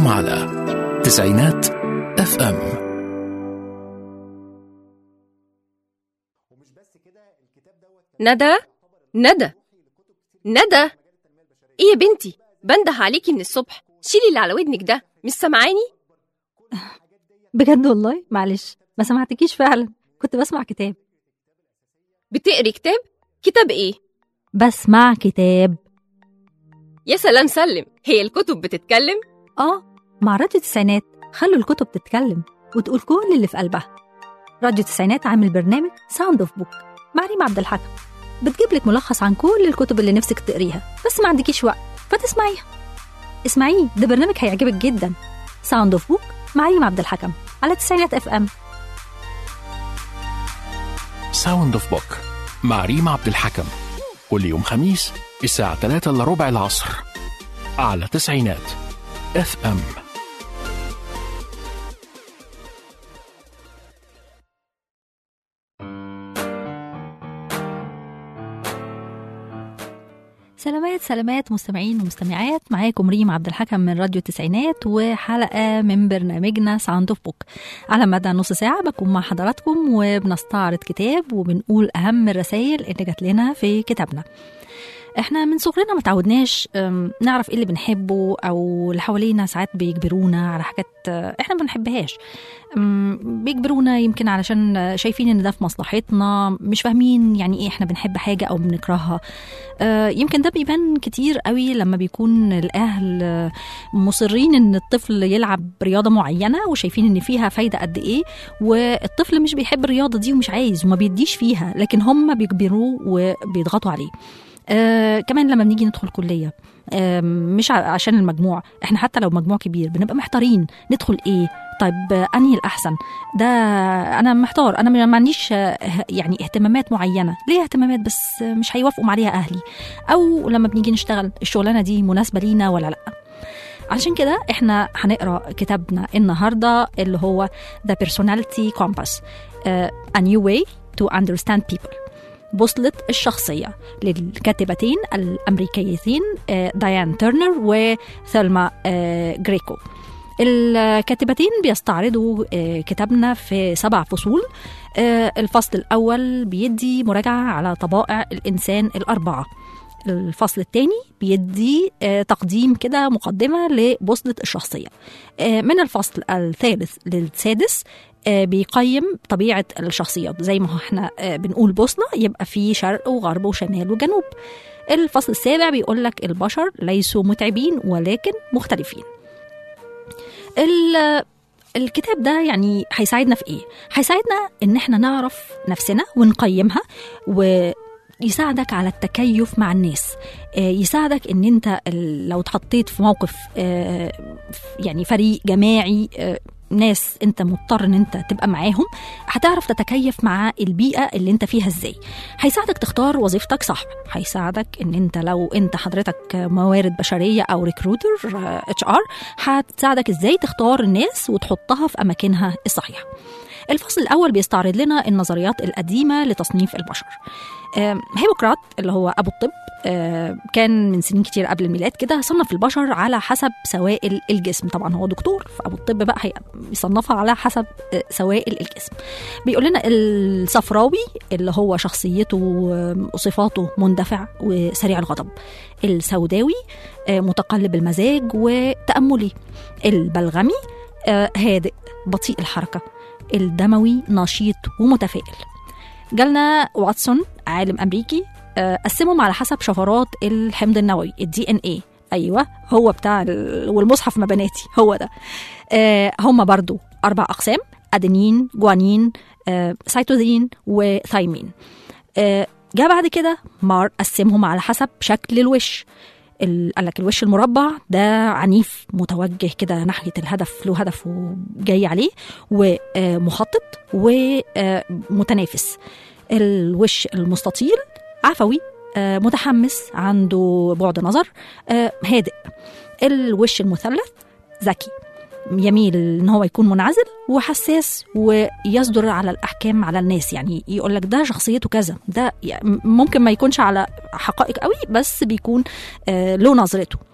على تسعينات اف ام ندى ندى ندى ايه يا بنتي بنده عليكي من الصبح شيلي اللي على ودنك ده مش سامعاني بجد والله معلش ما سمعتكيش فعلا كنت بسمع كتاب بتقري كتاب كتاب ايه بسمع كتاب يا سلام سلم هي الكتب بتتكلم اه مع راديو التسعينات خلوا الكتب تتكلم وتقول كل اللي في قلبها راديو التسعينات عامل برنامج ساوند اوف بوك مع ريم عبد الحكم بتجيب لك ملخص عن كل الكتب اللي نفسك تقريها بس ما عندكيش وقت فتسمعيها اسمعيه ده برنامج هيعجبك جدا ساوند اوف بوك مع ريم عبد الحكم على تسعينات اف ام ساوند اوف بوك مع ريم عبد الحكم كل يوم خميس الساعة 3 الا ربع العصر على تسعينات اف ام سلامات سلامات مستمعين ومستمعات معاكم ريم عبد الحكم من راديو التسعينات وحلقة من برنامجنا ساوند اوف بوك على مدى نص ساعة بكون مع حضراتكم وبنستعرض كتاب وبنقول أهم الرسائل اللي جات لنا في كتابنا احنا من صغرنا ما تعودناش أم، نعرف ايه اللي بنحبه او اللي حوالينا ساعات بيجبرونا على حاجات آه، احنا ما بنحبهاش أم، بيجبرونا يمكن علشان آه، شايفين ان ده في مصلحتنا مش فاهمين يعني ايه احنا بنحب حاجه او بنكرهها آه، يمكن ده بيبان كتير قوي لما بيكون الاهل آه، مصرين ان الطفل يلعب رياضه معينه وشايفين ان فيها فايده قد ايه والطفل مش بيحب الرياضه دي ومش عايز وما بيديش فيها لكن هم بيجبروه وبيضغطوا عليه آه كمان لما بنيجي ندخل كليه آه مش ع- عشان المجموع احنا حتى لو مجموع كبير بنبقى محتارين ندخل ايه طيب آه، انهي الاحسن ده انا محتار انا ما ما عنديش آه، يعني اهتمامات معينه ليه اهتمامات بس آه، مش هيوافقوا عليها اهلي او لما بنيجي نشتغل الشغلانه دي مناسبه لينا ولا لا عشان كده احنا هنقرا كتابنا النهارده اللي هو The Personality Compass uh, A New Way to Understand People بوصلة الشخصية للكاتبتين الأمريكيتين آه، ديان تيرنر وثلما آه، جريكو الكاتبتين بيستعرضوا آه، كتابنا في سبع فصول آه، الفصل الأول بيدي مراجعة على طبائع الإنسان الأربعة الفصل الثاني بيدي آه، تقديم كده مقدمة لبوصلة الشخصية آه، من الفصل الثالث للسادس آه، بيقيم طبيعة الشخصيات زي ما احنا آه، بنقول بوصلة يبقى في شرق وغرب وشمال وجنوب الفصل السابع بيقول لك البشر ليسوا متعبين ولكن مختلفين ال- الكتاب ده يعني هيساعدنا في ايه؟ هيساعدنا ان احنا نعرف نفسنا ونقيمها ويساعدك على التكيف مع الناس آه، يساعدك ان انت ال- لو اتحطيت في موقف آه، ف- يعني فريق جماعي آه، ناس انت مضطر ان انت تبقى معاهم هتعرف تتكيف مع البيئه اللي انت فيها ازاي هيساعدك تختار وظيفتك صح هيساعدك ان انت لو انت حضرتك موارد بشريه او ريكروتر اتش ار هتساعدك ازاي تختار الناس وتحطها في اماكنها الصحيحه الفصل الاول بيستعرض لنا النظريات القديمه لتصنيف البشر آم، هيبوقراط اللي هو ابو الطب آه، كان من سنين كتير قبل الميلاد كده صنف البشر على حسب سوائل الجسم طبعا هو دكتور فابو الطب بقى هي- بيصنفها على حسب آه، سوائل الجسم بيقول لنا الصفراوي اللي هو شخصيته آه، وصفاته مندفع وسريع الغضب السوداوي آه، متقلب المزاج وتأملي البلغمي آه، هادئ بطيء الحركة الدموي نشيط ومتفائل جالنا واتسون عالم امريكي آه، قسمهم على حسب شفرات الحمض النووي الدي ان اي ايوه هو بتاع ال... والمصحف ما بناتي هو ده آه هم برضو اربع اقسام ادينين جوانين آه سيتوزين وثايمين آه جاء بعد كده مار قسمهم على حسب شكل الوش ال- قال لك الوش المربع ده عنيف متوجه كده ناحيه الهدف له هدف وجاي عليه ومخطط ومتنافس الوش المستطيل عفوي آه، متحمس عنده بعد نظر آه، هادئ الوش المثلث ذكي يميل ان هو يكون منعزل وحساس ويصدر على الاحكام على الناس يعني يقول لك ده شخصيته كذا ده يعني ممكن ما يكونش على حقائق قوي بس بيكون آه، له نظرته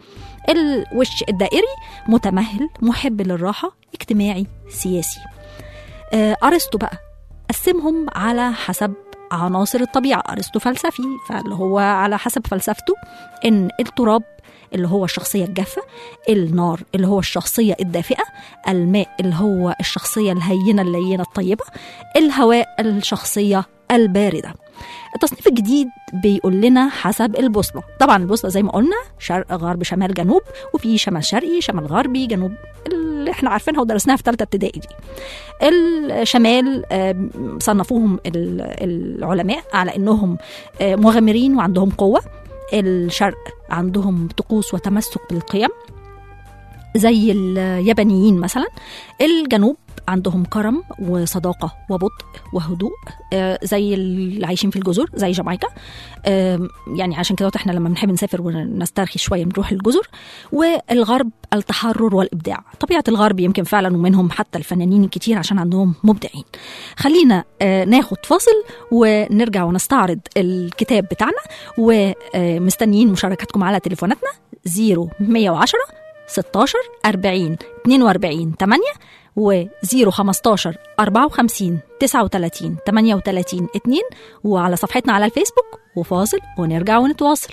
الوش الدائري متمهل محب للراحة اجتماعي سياسي آه، أرسطو بقى قسمهم على حسب عناصر الطبيعة أرسطو فلسفي فاللي هو على حسب فلسفته إن التراب اللي هو الشخصية الجافة النار اللي هو الشخصية الدافئة الماء اللي هو الشخصية الهينة اللينة الطيبة الهواء الشخصية الباردة التصنيف الجديد بيقول لنا حسب البوصلة طبعا البوصلة زي ما قلنا شرق غرب شمال جنوب وفي شمال شرقي شمال غربي جنوب اللي احنا عارفينها ودرسناها في ثالثة ابتدائي دي الشمال آه، صنفوهم ال- العلماء على انهم آه، مغامرين وعندهم قوة الشرق عندهم طقوس وتمسك بالقيم زي اليابانيين مثلا الجنوب عندهم كرم وصداقة وبطء وهدوء آه، زي اللي عايشين في الجزر زي جامايكا آم، يعني عشان كده احنا لما بنحب نسافر ونسترخي شوية بنروح الجزر والغرب التحرر والإبداع طبيعة الغرب يمكن فعلا ومنهم حتى الفنانين الكتير عشان عندهم مبدعين خلينا آه، ناخد فاصل ونرجع ونستعرض الكتاب بتاعنا ومستنيين مشاركاتكم على تليفوناتنا 0110 16 40 42 8 و 015 54 39 38 2 وعلى صفحتنا على الفيسبوك وفاصل ونرجع ونتواصل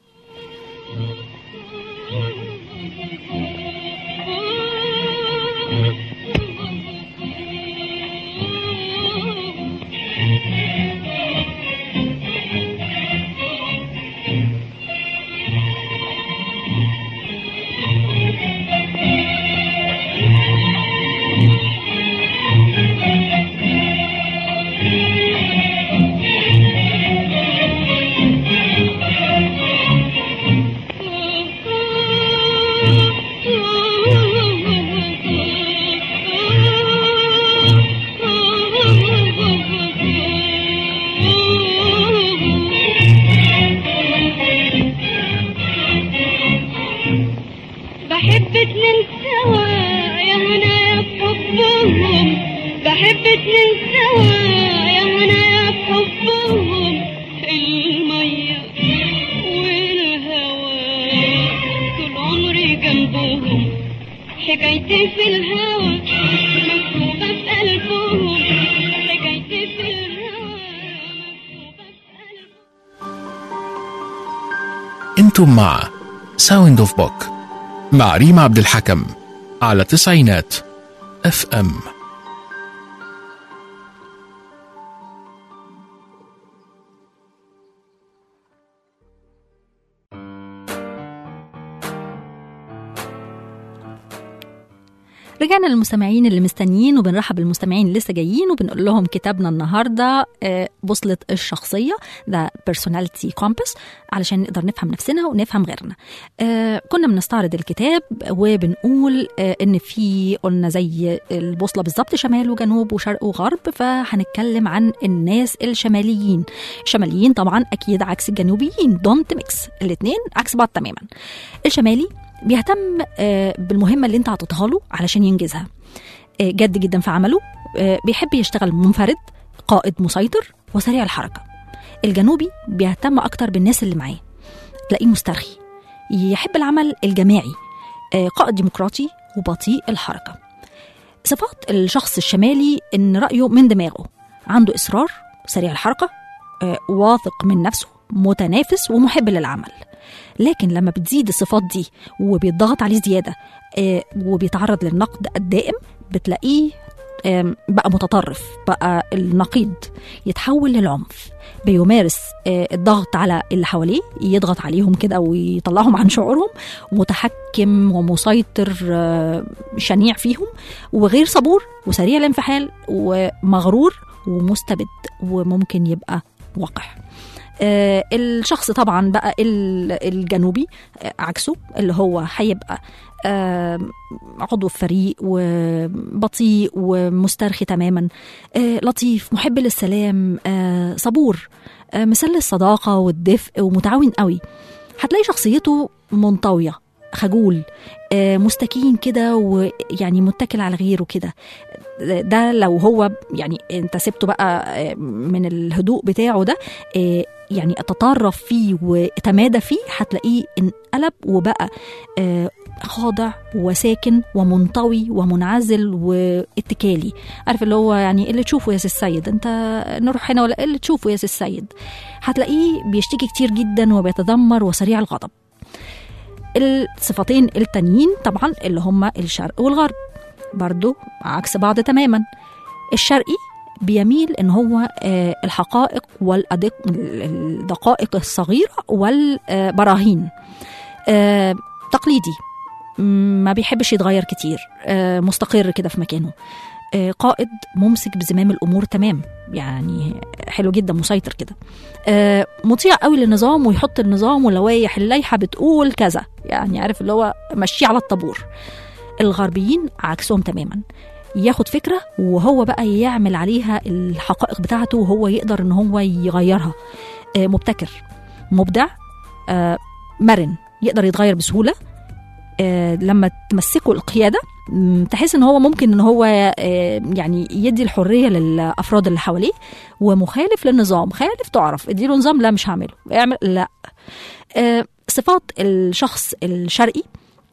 بحب اتنين سوا يا هنا في حبهم بحب اتنين سوا يا هنا في حبهم المية والهوا طول عمري جنبهم حكايتي في الهوا مكتوبة في قلبهم حكايتي في الهوا مكتوبة في قلبهم انتم مع ساوند اوف بوك مع ريم عبد الحكم على تسعينات اف ام رجعنا للمستمعين اللي مستنيين وبنرحب بالمستمعين اللي لسه جايين وبنقول لهم كتابنا النهارده آه، بوصلة الشخصية ده personality compass علشان نقدر نفهم نفسنا ونفهم غيرنا. آه، كنا بنستعرض الكتاب وبنقول آه، ان في قلنا زي البوصلة بالظبط شمال وجنوب وشرق وغرب فهنتكلم عن الناس الشماليين. الشماليين طبعا اكيد عكس الجنوبيين دونت ميكس الاثنين عكس بعض تماما. الشمالي بيهتم آه، بالمهمه اللي انت عطيتها له علشان ينجزها آه، جد جدا في عمله آه، بيحب يشتغل منفرد قائد مسيطر وسريع الحركه الجنوبي بيهتم اكتر بالناس اللي معاه تلاقيه مسترخي يحب العمل الجماعي آه، قائد ديمقراطي وبطيء الحركه صفات الشخص الشمالي ان رايه من دماغه عنده اصرار سريع الحركه آه، واثق من نفسه متنافس ومحب للعمل لكن لما بتزيد الصفات دي وبيتضغط عليه زياده آه، وبيتعرض للنقد الدائم بتلاقيه آم، بقى متطرف بقى النقيض يتحول للعنف بيمارس آه، الضغط على اللي حواليه يضغط عليهم كده ويطلعهم عن شعورهم متحكم ومسيطر آه، شنيع فيهم وغير صبور وسريع الانفعال ومغرور ومستبد وممكن يبقى وقح آه، الشخص طبعا بقى ال- الجنوبي آه، عكسه اللي هو هيبقى آه، عضو في فريق وبطيء ومسترخي تماما آه، لطيف محب للسلام آه، صبور آه، مثل الصداقة والدفء ومتعاون قوي هتلاقي شخصيته منطوية خجول آه، مستكين كده ويعني متكل على غيره كده ده لو هو يعني انت سبته بقى آه، من الهدوء بتاعه ده آه، يعني تطرف فيه وتمادى فيه هتلاقيه انقلب وبقى آه، خاضع وساكن ومنطوي ومنعزل واتكالي عارف اللي هو يعني اللي تشوفه يا سي السيد انت نروح هنا ولا اللي تشوفه يا سي السيد هتلاقيه بيشتكي كتير جدا وبيتذمر وسريع الغضب الصفتين التانيين طبعا اللي هما الشرق والغرب برضو عكس بعض تماما الشرقي بيميل ان هو آه، الحقائق والأدق الدقائق الصغيره والبراهين آه، تقليدي م- ما بيحبش يتغير كتير آه، مستقر كده في مكانه آه، قائد ممسك بزمام الامور تمام يعني حلو جدا مسيطر كده آه، مطيع قوي للنظام ويحط النظام ولوائح اللائحه بتقول كذا يعني عارف اللي هو مشيه على الطابور الغربيين عكسهم تماما ياخد فكره وهو بقى يعمل عليها الحقائق بتاعته وهو يقدر ان هو يغيرها آه، مبتكر مبدع آه، مرن يقدر يتغير بسهوله آه، لما تمسكه القياده م، تحس ان هو ممكن ان هو آه، يعني يدي الحريه للافراد اللي حواليه ومخالف للنظام خالف تعرف اديله نظام لا مش هعمله اعمل لا آه، صفات الشخص الشرقي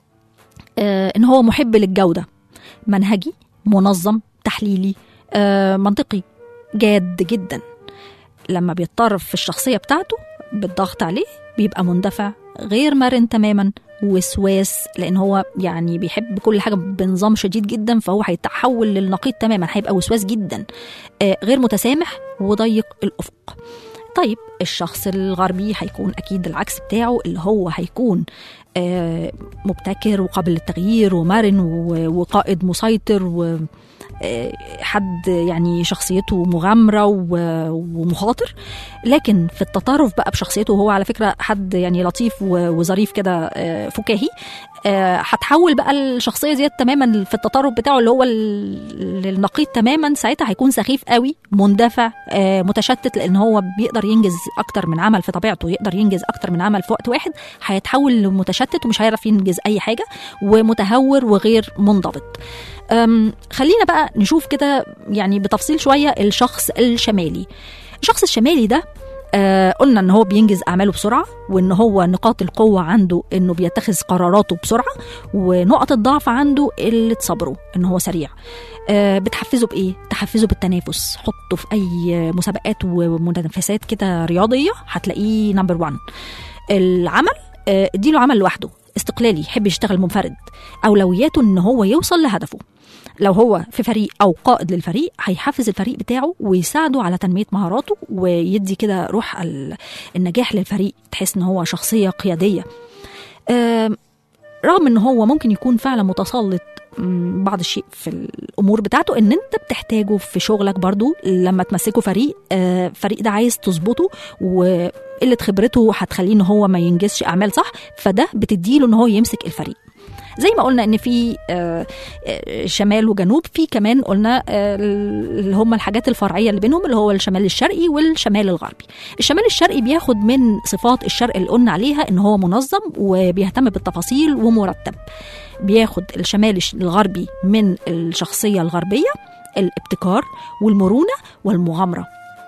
آه، ان هو محب للجوده منهجي منظم تحليلي آه، منطقي جاد جدا لما بيضطر في الشخصيه بتاعته بالضغط عليه بيبقى مندفع غير مرن تماما وسواس لان هو يعني بيحب كل حاجه بنظام شديد جدا فهو هيتحول للنقيض تماما هيبقى وسواس جدا آه، غير متسامح وضيق الافق طيب الشخص الغربي هيكون اكيد العكس بتاعه اللي هو هيكون آه، مبتكر وقابل للتغيير ومرن و- وقائد مسيطر و آه، حد يعني شخصيته مغامرة و- ومخاطر لكن في التطرف بقى بشخصيته وهو على فكرة حد يعني لطيف و- وظريف كده آه، فكاهي آه، هتحول بقى الشخصية ديت تماما في التطرف بتاعه اللي هو ال- للنقيض تماما ساعتها هيكون سخيف قوي مندفع آه، متشتت لان هو بيقدر ينجز اكتر من عمل في طبيعته يقدر ينجز اكتر من عمل في وقت واحد هيتحول لمتشتت ومش هيعرف ينجز اي حاجه ومتهور وغير منضبط أم، خلينا بقى نشوف كده يعني بتفصيل شويه الشخص الشمالي الشخص الشمالي ده آه قلنا ان هو بينجز اعماله بسرعه وان هو نقاط القوه عنده انه بيتخذ قراراته بسرعه ونقط الضعف عنده قله صبره ان هو سريع آه بتحفزه بايه تحفزه بالتنافس حطه في اي مسابقات ومنافسات كده رياضيه هتلاقيه نمبر 1 العمل آه، اديله عمل لوحده استقلالي يحب يشتغل منفرد اولوياته ان هو يوصل لهدفه لو هو في فريق او قائد للفريق هيحفز الفريق بتاعه ويساعده على تنميه مهاراته ويدي كده روح ال- النجاح للفريق تحس ان هو شخصيه قياديه آم، رغم ان هو ممكن يكون فعلا متسلط مم، بعض الشيء في الامور بتاعته ان انت بتحتاجه في شغلك برضو لما تمسكه فريق آه، فريق ده عايز تظبطه وقله خبرته هتخليه ان هو ما ينجزش اعمال صح فده بتديله ان هو يمسك الفريق زي ما قلنا ان في آه، آه، شمال وجنوب في كمان قلنا آه، اللي هم الحاجات الفرعيه اللي بينهم اللي هو الشمال الشرقي والشمال الغربي الشمال الشرقي بياخد من صفات الشرق اللي قلنا عليها ان هو منظم وبيهتم بالتفاصيل ومرتب بياخد الشمال الش- الغربي من الشخصيه الغربيه الابتكار والمرونه والمغامره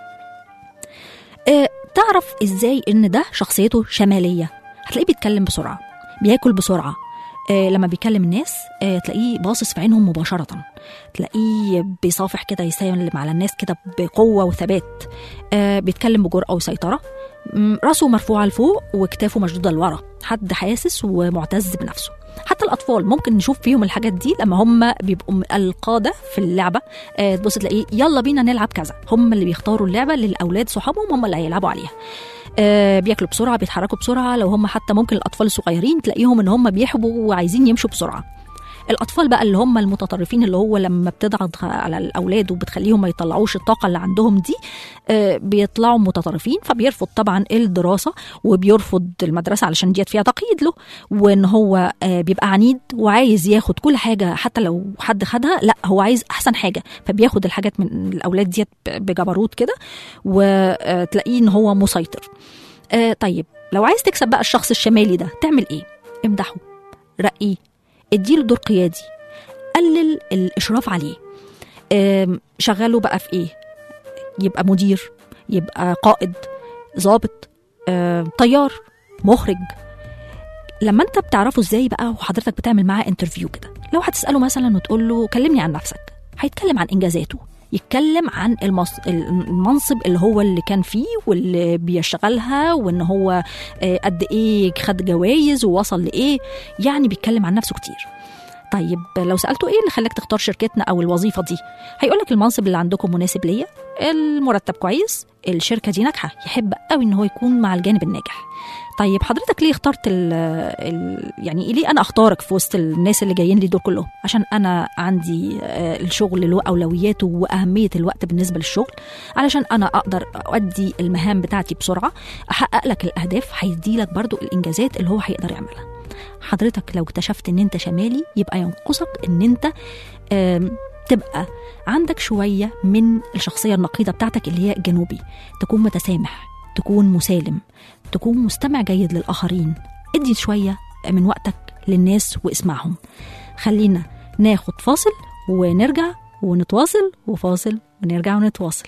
آه، تعرف ازاي ان ده شخصيته شماليه هتلاقيه بيتكلم بسرعه بياكل بسرعه آه لما بيكلم الناس آه تلاقيه باصص في عينهم مباشرة تلاقيه بيصافح كده يسلم على الناس كده بقوة وثبات آه بيتكلم بجرأة وسيطرة م، راسه مرفوعة لفوق وكتافه مشدودة لورا حد حاسس ومعتز بنفسه حتى الأطفال ممكن نشوف فيهم الحاجات دي لما هم بيبقوا م- القادة في اللعبة آه تبص تلاقيه يلا بينا نلعب كذا هم اللي بيختاروا اللعبة للأولاد صحابهم هم اللي هيلعبوا عليها آه، بياكلوا بسرعه بيتحركوا بسرعه لو هم حتى ممكن الاطفال الصغيرين تلاقيهم ان هم بيحبوا وعايزين يمشوا بسرعه الاطفال بقى اللي هم المتطرفين اللي هو لما بتضغط على الاولاد وبتخليهم ما يطلعوش الطاقه اللي عندهم دي آه، بيطلعوا متطرفين فبيرفض طبعا الدراسه وبيرفض المدرسه علشان ديت فيها تقييد له وان هو آه، بيبقى عنيد وعايز ياخد كل حاجه حتى لو حد خدها لا هو عايز احسن حاجه فبياخد الحاجات من الاولاد ديت بجبروت كده وتلاقيه ان هو مسيطر آه، طيب لو عايز تكسب بقى الشخص الشمالي ده تعمل ايه امدحه رقيه اديله دور قيادي قلل الاشراف عليه آم، شغله بقى في ايه يبقى مدير يبقى قائد ضابط آم، طيار مخرج لما انت بتعرفه ازاي بقى وحضرتك بتعمل معاه انترفيو كده لو هتساله مثلا وتقول له كلمني عن نفسك هيتكلم عن انجازاته يتكلم عن المص... المنصب اللي هو اللي كان فيه واللي بيشتغلها وان هو آه، قد ايه خد جوائز ووصل لايه يعني بيتكلم عن نفسه كتير طيب لو سالته ايه اللي خلاك تختار شركتنا او الوظيفه دي هيقول لك المنصب اللي عندكم مناسب ليا المرتب كويس الشركه دي ناجحه يحب قوي ان هو يكون مع الجانب الناجح طيب حضرتك ليه اخترت ال ال يعني ليه انا اختارك في وسط الناس اللي جايين لي دول كلهم عشان انا عندي آه، الشغل له اولوياته واهميه الوقت بالنسبه للشغل علشان انا اقدر اؤدي المهام بتاعتي بسرعه احقق لك الاهداف هيدي لك برضو الانجازات اللي هو هيقدر يعملها حضرتك لو اكتشفت ان انت شمالي يبقى ينقصك ان انت آم، تبقى عندك شويه من الشخصيه النقيضه بتاعتك اللي هي الجنوبي تكون متسامح تكون مسالم تكون مستمع جيد للآخرين ادي شوية من وقتك للناس واسمعهم خلينا ناخد فاصل ونرجع ونتواصل وفاصل ونرجع ونتواصل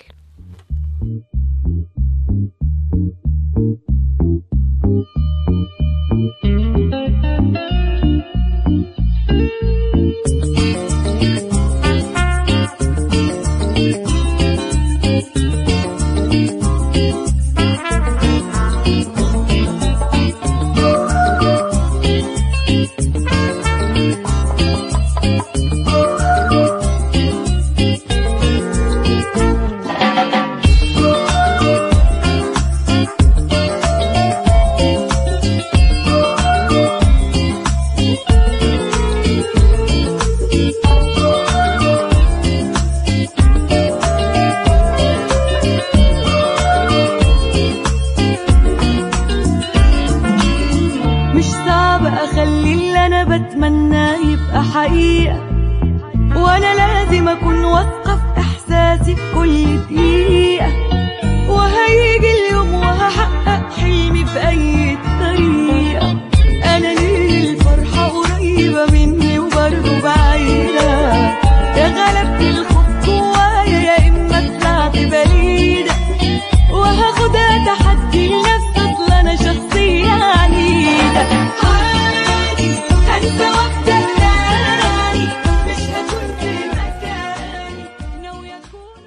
مش صعب اخلي اللي انا بتمناه يبقى حقيقة وانا لازم اكون واثقة في احساسي في كل دقيقة وهيجي اليوم وهحقق حلمي بأي طريقة انا ليه الفرحة قريبة مني وبرضه بعيدة يا غلبت الخوف جوايا يا اما طلعت بعيدة وهاخدها تحدي لنفسي اصل انا شخصية عنيدة عادي هنسى وابدا تاني مش هكون في مكاني ناوية اكون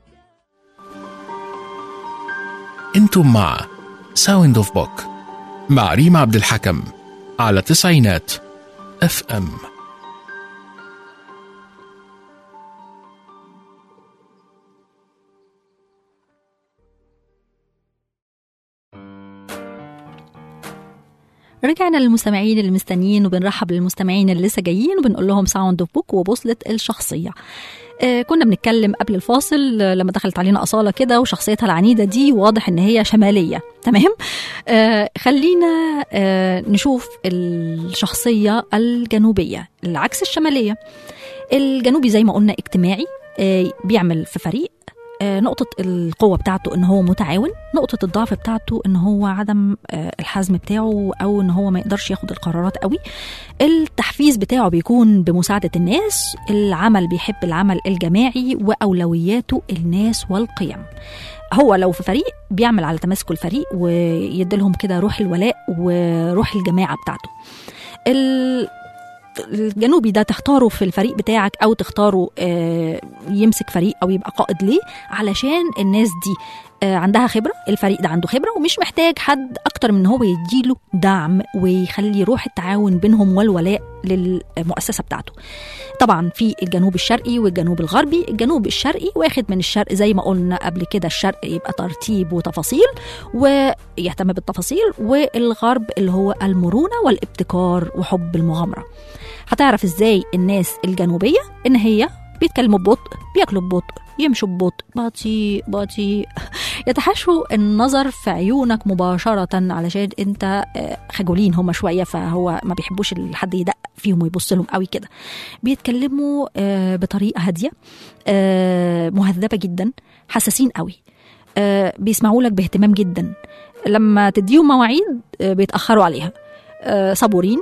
انتم مع ساوند اوف بوك مع ريم عبد الحكم على تسعينات اف ام رجعنا للمستمعين اللي مستنيين وبنرحب بالمستمعين اللي لسه جايين وبنقول لهم ساوند اوف بوك وبوصلة الشخصية آه كنا بنتكلم قبل الفاصل آه، لما دخلت علينا أصالة كده وشخصيتها العنيدة دي واضح إن هي شمالية تمام آه خلينا آه نشوف الشخصية الجنوبية العكس الشمالية الجنوبي زي ما قلنا اجتماعي آه بيعمل في فريق آه، نقطة القوة بتاعته إن هو متعاون نقطة الضعف بتاعته إن هو عدم آه، الحزم بتاعه أو إن هو ما يقدرش ياخد القرارات قوي التحفيز بتاعه بيكون بمساعدة الناس العمل بيحب العمل الجماعي وأولوياته الناس والقيم هو لو في فريق بيعمل على تماسك الفريق ويديلهم كده روح الولاء وروح الجماعة بتاعته ال- الجنوبي ده تختاره في الفريق بتاعك او تختاره آه، يمسك فريق او يبقى قائد ليه علشان الناس دي آه، عندها خبره الفريق ده عنده خبره ومش محتاج حد اكتر من ان هو يديله دعم ويخلي روح التعاون بينهم والولاء للمؤسسه بتاعته طبعا في الجنوب الشرقي والجنوب الغربي الجنوب الشرقي واخد من الشرق زي ما قلنا قبل كده الشرق يبقى ترتيب وتفاصيل ويهتم بالتفاصيل والغرب اللي هو المرونه والابتكار وحب المغامره هتعرف ازاي الناس الجنوبيه ان هي بيتكلموا ببطء بياكلوا ببطء يمشوا ببطء بطيء بطيء يتحاشوا النظر في عيونك مباشرة علشان انت آه، خجولين هما شوية فهو ما بيحبوش حد يدق فيهم ويبص لهم قوي كده بيتكلموا آه، بطريقة هادية آه، مهذبة جدا حساسين قوي آه، بيسمعوا لك باهتمام جدا لما تديهم مواعيد آه، بيتأخروا عليها آه، صبورين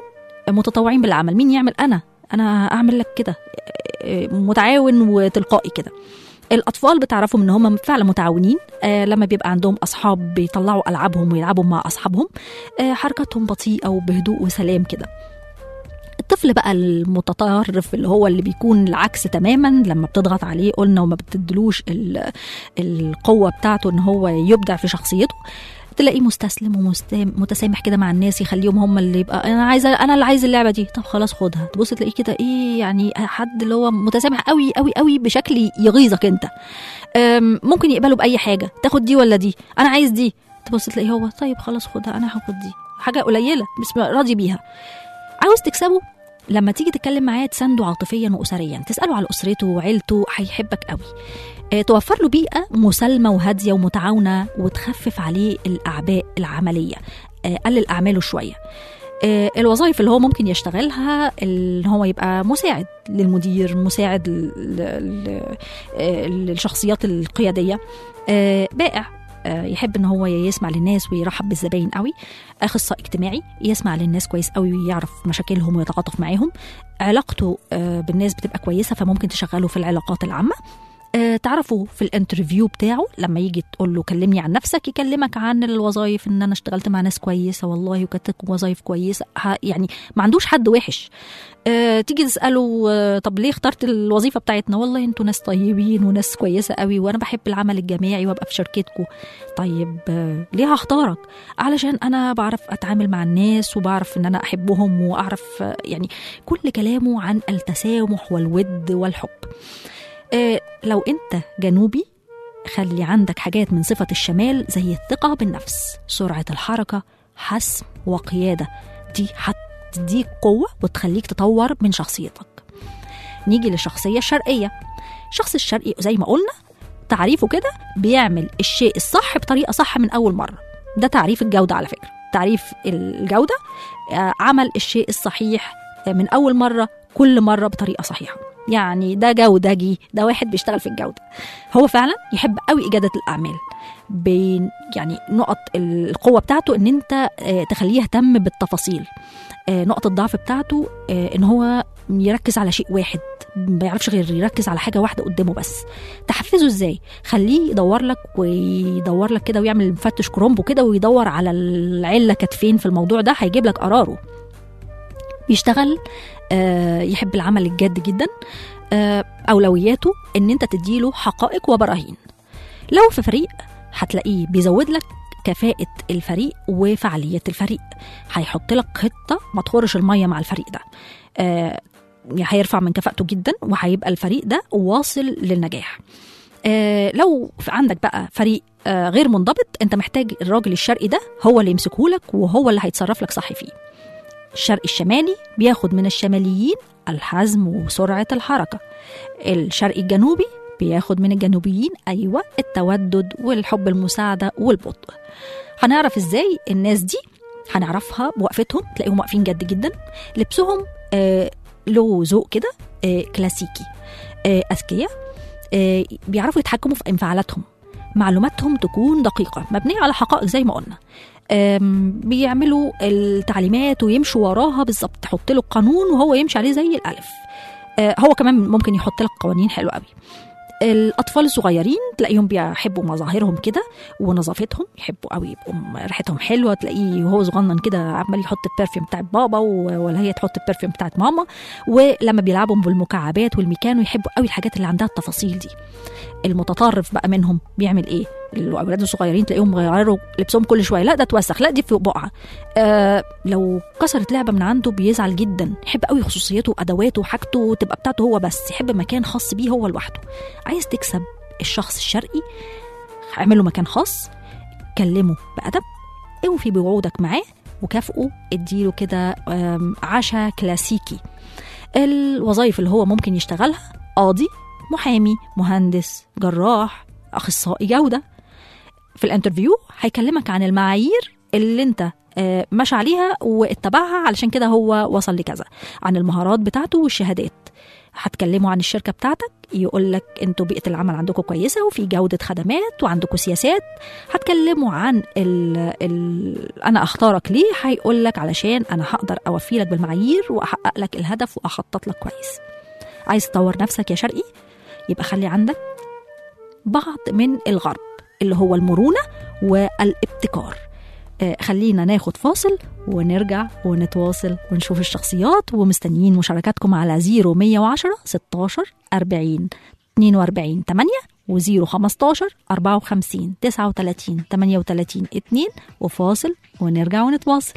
متطوعين بالعمل مين يعمل انا انا اعمل لك كده آه، متعاون وتلقائي كده الاطفال بتعرفهم ان هم فعلا متعاونين آه لما بيبقى عندهم اصحاب بيطلعوا العابهم ويلعبوا مع اصحابهم آه حركاتهم بطيئه وبهدوء وسلام كده الطفل بقى المتطرف اللي هو اللي بيكون العكس تماما لما بتضغط عليه قلنا وما بتدلوش ال- القوه بتاعته ان هو يبدع في شخصيته تلاقيه مستسلم ومتسامح كده مع الناس يخليهم هم اللي يبقى انا عايزه انا اللي عايز اللعبه دي طب خلاص خدها تبص تلاقيه كده ايه يعني حد اللي هو متسامح قوي قوي قوي بشكل يغيظك انت أم، ممكن يقبله باي حاجه تاخد دي ولا دي انا عايز دي تبص تلاقيه هو طيب خلاص خدها انا هاخد دي حاجه قليله بس راضي بيها عاوز تكسبه لما تيجي تتكلم معاه تسنده عاطفيا واسريا تساله على اسرته وعيلته هيحبك قوي آه، توفر له بيئه مسالمه وهاديه ومتعاونه وتخفف عليه الاعباء العمليه آه، قلل اعماله شويه آه، الوظائف اللي هو ممكن يشتغلها اللي هو يبقى مساعد للمدير مساعد ل- ل- آه، للشخصيات القياديه آه، بائع آه، يحب ان هو يسمع للناس ويرحب بالزباين قوي اخصائي اجتماعي يسمع للناس كويس قوي ويعرف مشاكلهم ويتعاطف معاهم علاقته آه، بالناس بتبقى كويسه فممكن تشغله في العلاقات العامه آه، تعرفوا في الانترفيو بتاعه لما يجي تقول له كلمني عن نفسك يكلمك عن الوظائف ان انا اشتغلت مع ناس كويسه والله وكانت وظائف كويسه ه- يعني ما عندوش حد وحش أه تيجي تساله آه، طب ليه اخترت الوظيفه بتاعتنا والله انتوا ناس طيبين وناس كويسه قوي وانا بحب العمل الجماعي وابقى في شركتكم طيب آه، ليه هختارك علشان انا بعرف اتعامل مع الناس وبعرف ان انا احبهم واعرف آه، يعني كل كلامه عن التسامح والود والحب آه، لو انت جنوبي خلي عندك حاجات من صفة الشمال زي الثقة بالنفس سرعة الحركة حسم وقيادة دي هتديك قوة وتخليك تطور من شخصيتك نيجي للشخصية الشرقية الشخص الشرقي زي ما قلنا تعريفه كده بيعمل الشيء الصح بطريقة صح من أول مرة ده تعريف الجودة على فكرة تعريف الجودة آه، عمل الشيء الصحيح آه، من أول مرة كل مرة بطريقة صحيحة يعني ده جودجي ده واحد بيشتغل في الجودة هو فعلا يحب قوي إجادة الأعمال بين يعني نقط القوة بتاعته إن أنت آه، تخليه يهتم بالتفاصيل آه، نقط الضعف بتاعته آه، إن هو يركز على شيء واحد ما بيعرفش غير يركز على حاجة واحدة قدامه بس تحفزه ازاي خليه يدور لك ويدور لك كده ويعمل مفتش كرومبو كده ويدور على العلة كانت فين في الموضوع ده هيجيب لك قراره بيشتغل آه، يحب العمل الجاد جدا آه، اولوياته ان انت تديله حقائق وبراهين لو في فريق هتلاقيه بيزود لك كفاءة الفريق وفعالية الفريق هيحط لك خطة ما تخرش المية مع الفريق ده آه، هيرفع من كفاءته جدا وهيبقى الفريق ده واصل للنجاح آه، لو في عندك بقى فريق آه، غير منضبط انت محتاج الراجل الشرقي ده هو اللي يمسكه لك وهو اللي هيتصرف لك صح فيه الشرق الشمالي بياخد من الشماليين الحزم وسرعة الحركة الشرق الجنوبي بياخد من الجنوبيين أيوة التودد والحب المساعدة والبطء هنعرف ازاي الناس دي هنعرفها بوقفتهم تلاقيهم واقفين جد جدا لبسهم آه له ذوق كده آه كلاسيكي آه أذكياء آه بيعرفوا يتحكموا في انفعالاتهم معلوماتهم تكون دقيقة مبنية على حقائق زي ما قلنا آم، بيعملوا التعليمات ويمشوا وراها بالظبط تحط له قانون وهو يمشي عليه زي الألف آه، هو كمان ممكن يحط لك قوانين حلوة قوي الاطفال الصغيرين تلاقيهم بيحبوا مظاهرهم كده ونظافتهم يحبوا قوي يبقوا م- ريحتهم حلوه تلاقيه وهو صغنن كده عمال يحط البرفيوم بتاعت بابا و- ولا هي تحط البرفيوم بتاعت ماما ولما بيلعبوا بالمكعبات والميكانو يحبوا قوي الحاجات اللي عندها التفاصيل دي المتطرف بقى منهم بيعمل ايه الاولاد الصغيرين تلاقيهم غيروا لبسهم كل شويه لا ده اتوسخ لا دي في بقعه آه لو كسرت لعبه من عنده بيزعل جدا يحب قوي خصوصيته وادواته وحاجته تبقى بتاعته هو بس يحب مكان خاص بيه هو لوحده عايز تكسب الشخص الشرقي اعمل له مكان خاص كلمه بادب اوفي بوعودك معاه وكافئه اديله كده آم، عشاء كلاسيكي الوظائف اللي هو ممكن يشتغلها قاضي محامي مهندس جراح اخصائي جوده في الانترفيو هيكلمك عن المعايير اللي انت آه، ماشي عليها واتبعها علشان كده هو وصل لكذا عن المهارات بتاعته والشهادات هتكلموا عن الشركه بتاعتك يقول لك انتوا بيئه العمل عندكم كويسه وفي جوده خدمات وعندكم سياسات هتكلموا عن ال ال انا اختارك ليه هيقول لك علشان انا هقدر اوفي لك بالمعايير واحقق لك الهدف واخطط لك كويس عايز تطور نفسك يا شرقي يبقى خلي عندك بعض من الغرب اللي هو المرونه والابتكار آه، خلينا ناخد فاصل ونرجع ونتواصل ونشوف الشخصيات ومستنيين مشاركاتكم على 0110 16 40 42 8 و 015 54 39 38 2 وفاصل ونرجع ونتواصل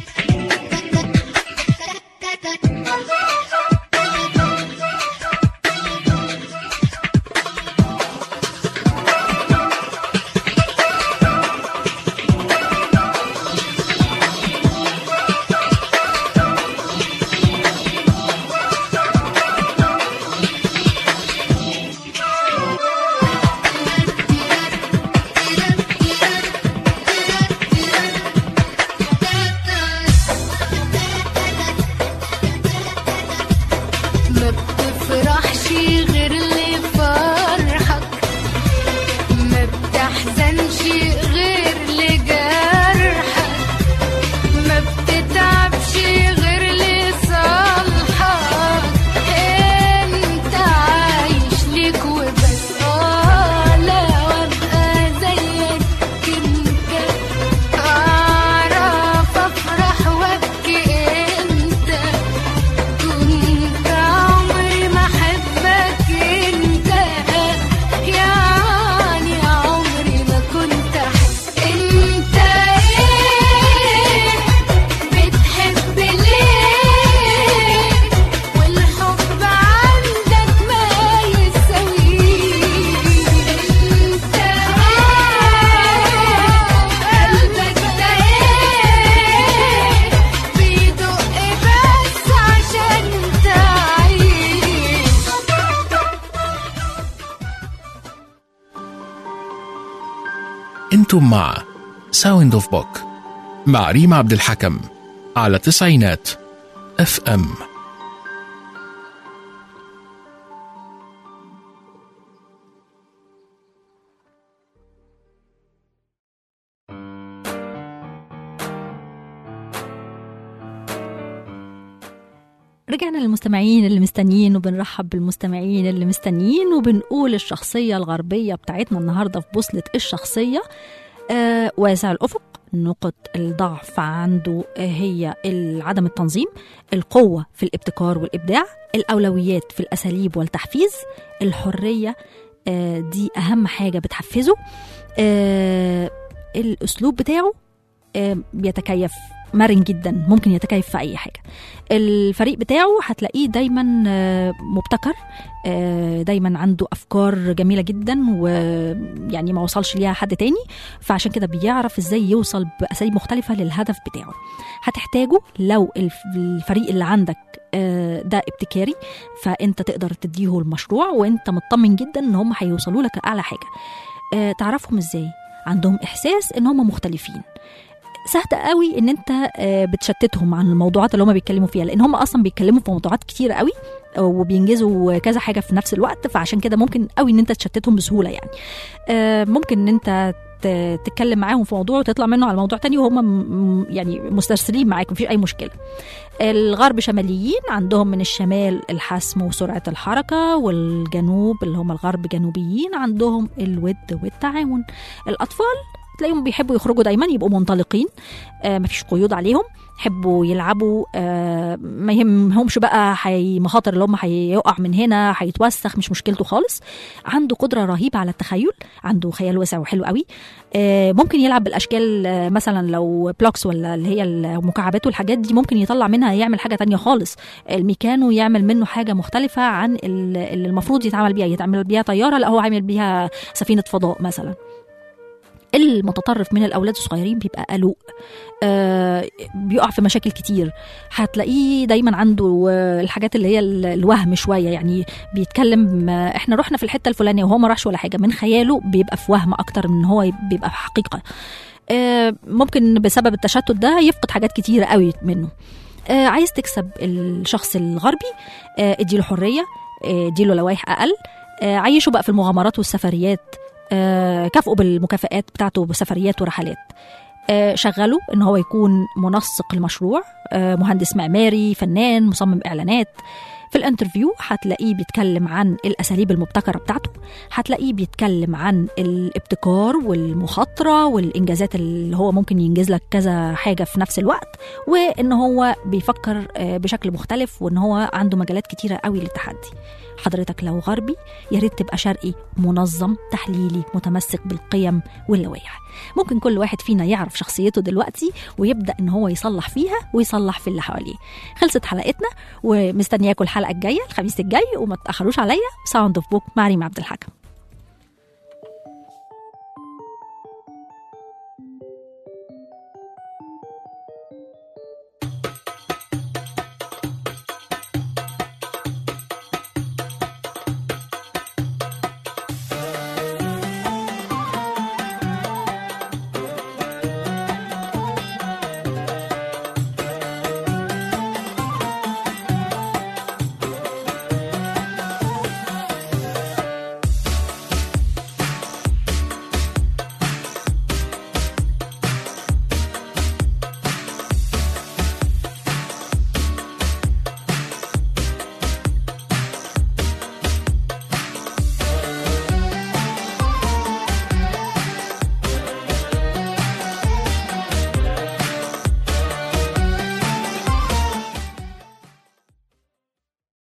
ما بتفرحش غير اللي فرحك ما بتحزنش غير لجرحك ما بتتعبش غير لصالحك انت عايش ليك وبس اه لا وابقى زيك انت اعرف افرح وابكي انت كنت عمري ما احبك انت يعني عمري ما كنت احب انت ايه بتحب ليه والحب عندك ما يساويش انت ايه قلبك ده ايه بيدق بس عشان تعيش انتم مع ساوند اوف بوك مع ريم عبد الحكم على تسعينات اف ام رجعنا للمستمعين اللي مستنيين وبنرحب بالمستمعين اللي مستنيين وبنقول الشخصية الغربية بتاعتنا النهاردة في بوصلة الشخصية آه واسع الأفق نقط الضعف عنده آه، هي ال- عدم التنظيم القوة في الابتكار والإبداع الأولويات في الأساليب والتحفيز الحرية آه دي أهم حاجة بتحفزه آه الأسلوب بتاعه آه بيتكيف مرن جدا ممكن يتكيف في أي حاجة الفريق بتاعه هتلاقيه دايما آه، مبتكر آه، دايما عنده افكار جميله جدا ويعني ما وصلش ليها حد تاني فعشان كده بيعرف ازاي يوصل باساليب مختلفه للهدف بتاعه هتحتاجه لو الف- الفريق اللي عندك آه، ده ابتكاري فانت تقدر تديه المشروع وانت مطمن جدا ان هم هيوصلوا لك اعلى حاجه آه، تعرفهم ازاي عندهم احساس ان هم مختلفين سهل قوي ان انت آه، بتشتتهم عن الموضوعات اللي هم بيتكلموا فيها لان هم اصلا بيتكلموا في موضوعات كتيره قوي آه، وبينجزوا كذا حاجه في نفس الوقت فعشان كده ممكن قوي ان انت تشتتهم بسهوله يعني آه، ممكن ان انت ت- تتكلم معاهم في موضوع وتطلع منه على موضوع تاني وهم م- يعني مسترسلين معاك مفيش اي مشكله الغرب شماليين عندهم من الشمال الحسم وسرعه الحركه والجنوب اللي هم الغرب جنوبيين عندهم الود والتعاون الاطفال تلاقيهم بيحبوا يخرجوا دايما يبقوا منطلقين آه مفيش قيود عليهم يحبوا يلعبوا آه ما يهمهمش بقى حي مخاطر اللي هم هيقع من هنا هيتوسخ مش مشكلته خالص عنده قدره رهيبه على التخيل عنده خيال واسع وحلو قوي آه ممكن يلعب بالاشكال آه مثلا لو بلوكس ولا اللي هي المكعبات والحاجات دي ممكن يطلع منها يعمل حاجه تانية خالص الميكانو يعمل منه حاجه مختلفه عن ال- اللي المفروض يتعمل بيها يتعمل بيها طياره لا هو عامل بيها سفينه فضاء مثلا المتطرف من الاولاد الصغيرين بيبقى قلق آه بيقع في مشاكل كتير هتلاقيه دايما عنده آه الحاجات اللي هي ال- الوهم شويه يعني بيتكلم آه احنا رحنا في الحته الفلانيه وهو ما راحش ولا حاجه من خياله بيبقى في وهم اكتر من ان هو يب- بيبقى في حقيقه آه ممكن بسبب التشتت ده يفقد حاجات كتيره قوي منه آه عايز تكسب الشخص الغربي آه اديله حريه آه، اديله لوائح اقل آه، عيشه بقى في المغامرات والسفريات آه، كافئه بالمكافآت بتاعته بسفريات ورحلات آه، شغله ان هو يكون منسق المشروع آه، مهندس معماري فنان مصمم اعلانات في الانترفيو هتلاقيه بيتكلم عن الاساليب المبتكره بتاعته هتلاقيه بيتكلم عن الابتكار والمخاطره والانجازات اللي هو ممكن ينجز لك كذا حاجه في نفس الوقت وان هو بيفكر آه، بشكل مختلف وان هو عنده مجالات كتيره قوي للتحدي حضرتك لو غربي يا ريت تبقى شرقي منظم تحليلي متمسك بالقيم واللوائح ممكن كل واحد فينا يعرف شخصيته دلوقتي ويبدا ان هو يصلح فيها ويصلح في اللي حواليه خلصت حلقتنا ومستنياكم الحلقه الجايه الخميس الجاي وما تاخروش عليا ساوند اوف بوك مع ريم عبد الحكم